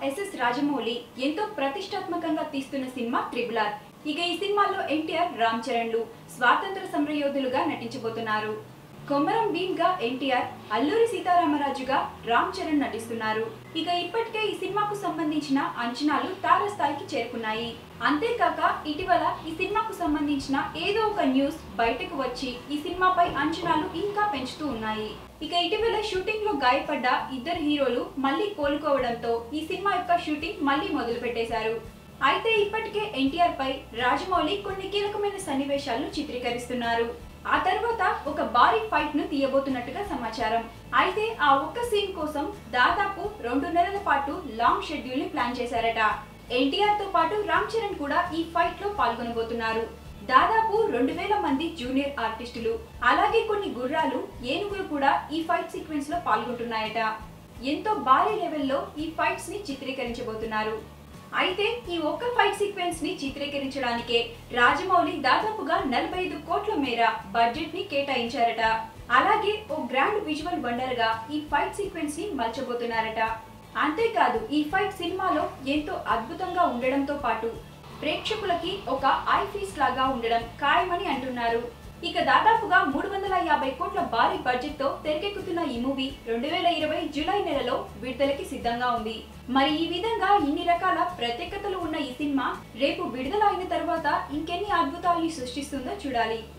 SS Rajamouli ఎంతో ప్రతిష్టాత్మకంగా తీస్తున్న సినిమా త్రిబుల్ ఆర్ ఇక ఈ సినిమాలో ఎన్టీఆర్ రామ్ చరణ్లు స్వాతంత్ర సమరయోధులుగా నటించబోతున్నారు కొమరం భీమ్ గా ఎన్టీఆర్ అల్లూరి సీతారామరాజుగా రామ్ చరణ్ నటిస్తున్నారు ఇక ఇప్పటికే ఈ సినిమాకు సంబంధించిన అంచనాలు తారస్థాయికి చేరుకున్నాయి అంతేకాక ఇటీవల ఈ సినిమాకు సంబంధించిన ఏదో ఒక న్యూస్ బయటకు వచ్చి ఈ సినిమాపై అంచనాలు ఇంకా పెంచుతూ ఉన్నాయి ఇక ఇటీవల షూటింగ్ లో గాయపడ్డ ఇద్దరు హీరోలు మళ్ళీ కోలుకోవడంతో ఈ సినిమా యొక్క షూటింగ్ మళ్ళీ మొదలు పెట్టేశారు అయితే ఇప్పటికే ఎన్టీఆర్ పై రాజమౌళి కొన్ని కీలకమైన సన్నివేశాలను చిత్రీకరిస్తున్నారు ఆ తర్వాత ఒక భారీ ఫైట్ ను తీయబోతున్నట్టుగా సమాచారం అయితే ఆ ఒక్క సీన్ కోసం దాదాపు రెండు నెలల పాటు లాంగ్ షెడ్యూల్ ని ప్లాన్ చేశారట ఎన్టీఆర్ తో పాటు రామ్ చరణ్ కూడా ఈ ఫైట్ లో పాల్గొనబోతున్నారు దాదాపు రెండు వేల మంది జూనియర్ ఆర్టిస్టులు అలాగే కొన్ని గుర్రాలు ఏనుగులు కూడా ఈ ఫైట్ సీక్వెన్స్ లో పాల్గొంటున్నాయట ఎంతో భారీ లెవెల్లో ఈ ఫైట్స్ ని చిత్రీకరించబోతున్నారు అయితే ఈ ఒక్క ఫైట్ సీక్వెన్స్ ని చిత్రీకరించడానికే రాజమౌళి దాదాపుగా నలభై ఐదు కోట్ల మేర బడ్జెట్ ని కేటాయించారట అలాగే ఓ గ్రాండ్ విజువల్ వండర్ గా ఈ ఫైట్ సీక్వెన్స్ ని మలచబోతున్నారట అంతేకాదు ఈ ఫైట్ సినిమాలో ఎంతో అద్భుతంగా ఉండడంతో పాటు ప్రేక్షకులకి ఒక ఐ ఫీస్ లాగా ఉండడం ఖాయమని అంటున్నారు ఇక దాదాపుగా మూడు వందల యాభై కోట్ల భారీ బడ్జెట్ తో తెరకెక్కుతున్న ఈ మూవీ రెండు వేల ఇరవై జూలై నెలలో విడుదలకి సిద్ధంగా ఉంది మరి ఈ విధంగా ఇన్ని రకాల ప్రత్యేకతలు ఉన్న ఈ సినిమా రేపు విడుదల అయిన తర్వాత ఇంకెన్ని అద్భుతాల్ని సృష్టిస్తుందో చూడాలి